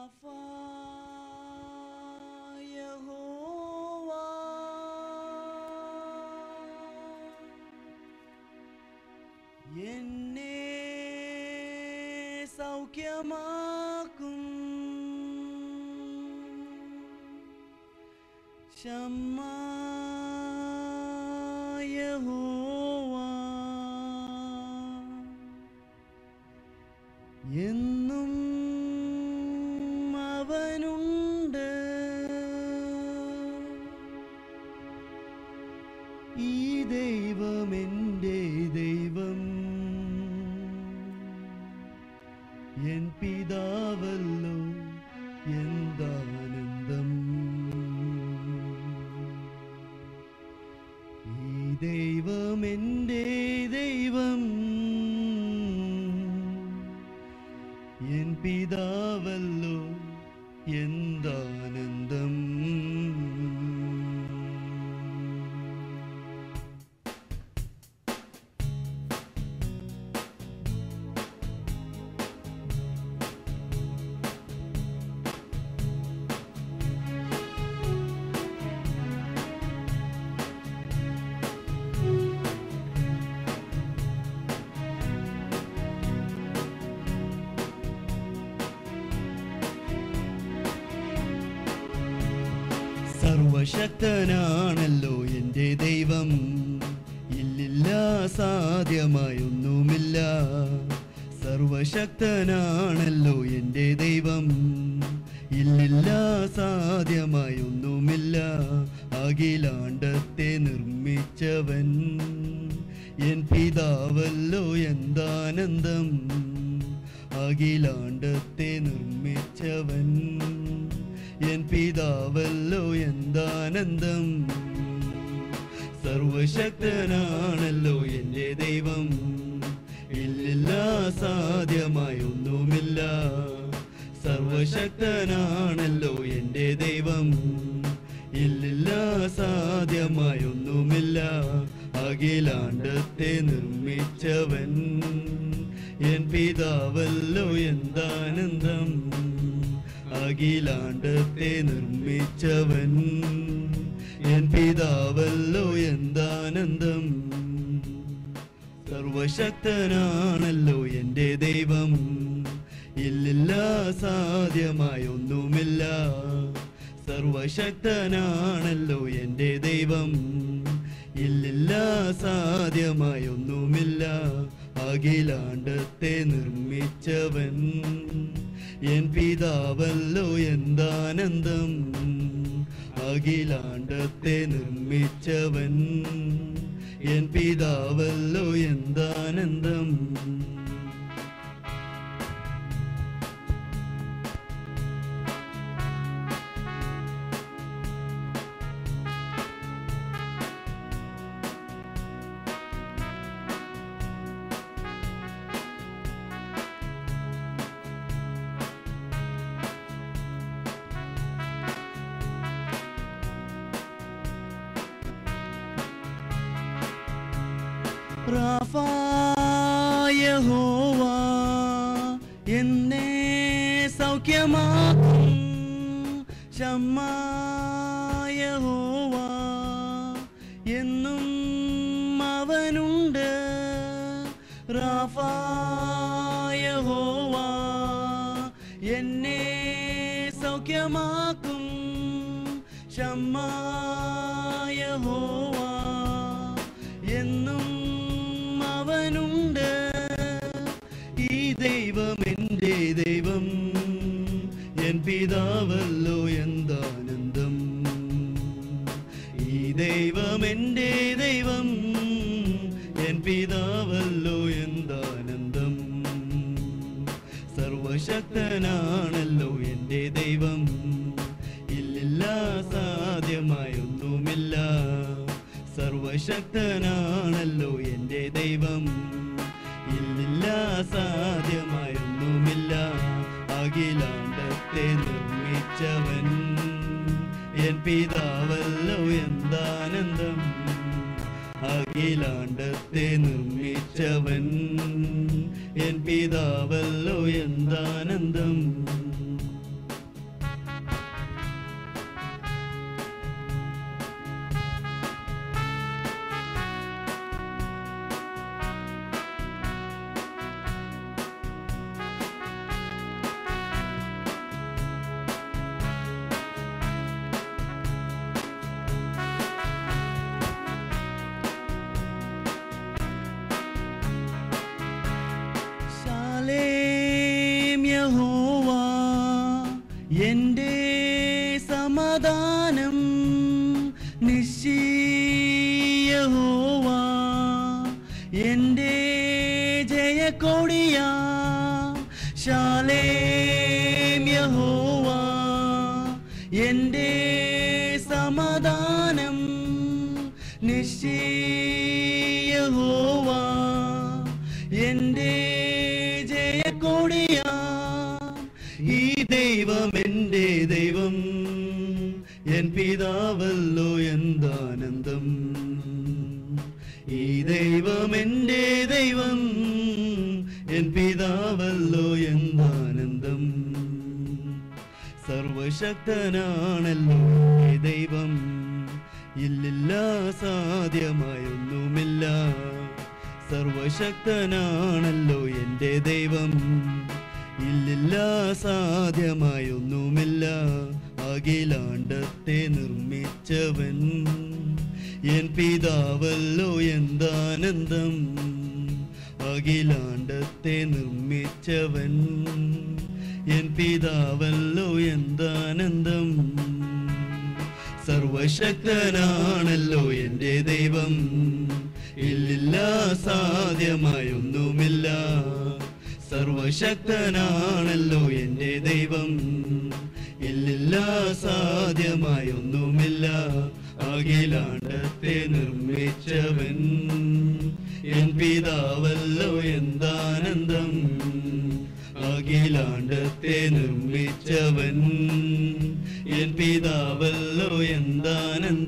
Rafah യഹോവ എന്നെ സൗഖ്യമാക്കും ക്ഷമ യഹോവ എന്നും അവനുണ്ട് ഈ ദൈവം എൻ്റെ ദൈവം എൻ പിതാവല്ലോ എന്താനന്ദം ഈ ദൈവം എൻ്റെ ദൈവം എൻ പിതാവല്ലോ എന്താനന്ദം സർവശക്തനാണല്ലോ എൻ്റെ ദൈവം ഇല്ലില്ല സാധ്യമായൊന്നുമില്ല സർവശക്തനാണല്ലോ എൻ്റെ ദൈവം ഇല്ലില്ല സാധ്യമായൊന്നുമില്ല അഖിലാണ്ടത്തെ നിർമ്മിച്ചവൻ എൻ പിതാവല്ലോ എന്താനന്ദം അഖിലാണ്ടത്തെ നിർമ്മിച്ചവൻ എൻ പിതാവല്ലോ എന്താനന്ദം സർവശക്തനാണല്ലോ എൻ്റെ ദൈവം ഇല്ലില്ല സാധ്യമായൊന്നുമില്ല സർവശക്തനാണല്ലോ എൻ്റെ ദൈവം ഇല്ലില്ല സാധ്യമായൊന്നുമില്ല അഖിലാണ്ടത്തെ നിർമ്മിച്ചവൻ എൻ പിതാവല്ലോ എന്താനന്ദം അഖിലാണ്ടത്തെ നിർമ്മിച്ചവൻ എൻ പിതാവല്ലോ എന്താനന്ദം സർവശക്തനാണല്ലോ എൻ്റെ ദൈവം ഇല്ലില്ല സാധ്യമായൊന്നുമില്ല സർവശക്തനാണല്ലോ എൻ്റെ ദൈവം ഇല്ലില്ല സാധ്യമായൊന്നുമില്ല അഖിലാണ്ടത്തെ നിർമ്മിച്ചവൻ എൻ പിതാവല്ലോ എന്താനന്ദം അഖിലാണ്ടത്തെ നിർമ്മിച്ചവൻ എൻ പിതാവല്ലോ എന്താനന്ദം യഹോവ എന്നെ സൗഖ്യമാക്കും യഹോവ എന്നും അവനുണ്ട് യഹോവ എന്നെ സൗഖ്യമാക്കും യഹോവ എന്നും അവനുണ്ട് ഈ ദൈവം എൻ്റെ ദൈവം എൻ പിതാവല്ലോ എന്താനന്ദം ഈ ദൈവം എൻ്റെ ദൈവം എൻ പിതാവല്ലോ എന്താനന്ദം സർവശക്തനാണല്ലോ എൻ്റെ ദൈവം ഇല്ലില്ല സാധ്യമായൊന്നുമില്ല സർവശക്തനാണല്ലോ എൻ്റെ ദൈവം ഇല്ലില്ല സാധ്യമായൊന്നുമില്ല അഖിലാണ്ടത്തെ നിർമ്മിച്ചവൻ എൻ പിതാവല്ലോ എന്താനന്ദം അഖിലാണ്ടത്തെ നിർമ്മിച്ചവൻ എൻ പിതാവല്ലോ എന്താനന്ദം എൻ്റെ സമാധാനം നിശ്ചയഹോവ എൻ്റെ ജയക്കൊടിയ ശാലേം യഹോവ എൻ്റെ സമാധാനം നിശ്ചയഹോവ എൻ്റെ ജയക്കൊടിയ ഈ ദൈവം എൻ്റെ ദൈവം എൻ പിതാവല്ലോ എന്താനന്ദം ഈ ദൈവം എൻ്റെ ദൈവം എൻ പിതാവല്ലോ എന്താനന്ദം സർവശക്തനാണല്ലോ ഈ ദൈവം ഇല്ലില്ല സാധ്യമായൊന്നുമില്ല സർവശക്തനാണല്ലോ എൻ്റെ ദൈവം ഇല്ലില്ല സാധ്യമായൊന്നുമില്ല അഖിലാണ്ടത്തെ നിർമ്മിച്ചവൻ എൻ പിതാവല്ലോ എന്താനന്ദം അഖിലാണ്ടത്തെ നിർമ്മിച്ചവൻ എൻ പിതാവല്ലോ എന്താനന്ദം സർവശക്തനാണല്ലോ എൻ്റെ ദൈവം ഇല്ലില്ല സാധ്യമായൊന്നുമില്ല സർവശക്തനാണല്ലോ എൻ്റെ ദൈവം ഇല്ലില്ല സാധ്യമായൊന്നുമില്ല അഖിലാണ്ടത്തെ നിർമ്മിച്ചവൻ എൻ പിതാവല്ലോ എന്താനന്ദം അഖിലാണ്ടത്തെ നിർമ്മിച്ചവൻ എൻ പിതാവല്ലോ എന്താനന്ദം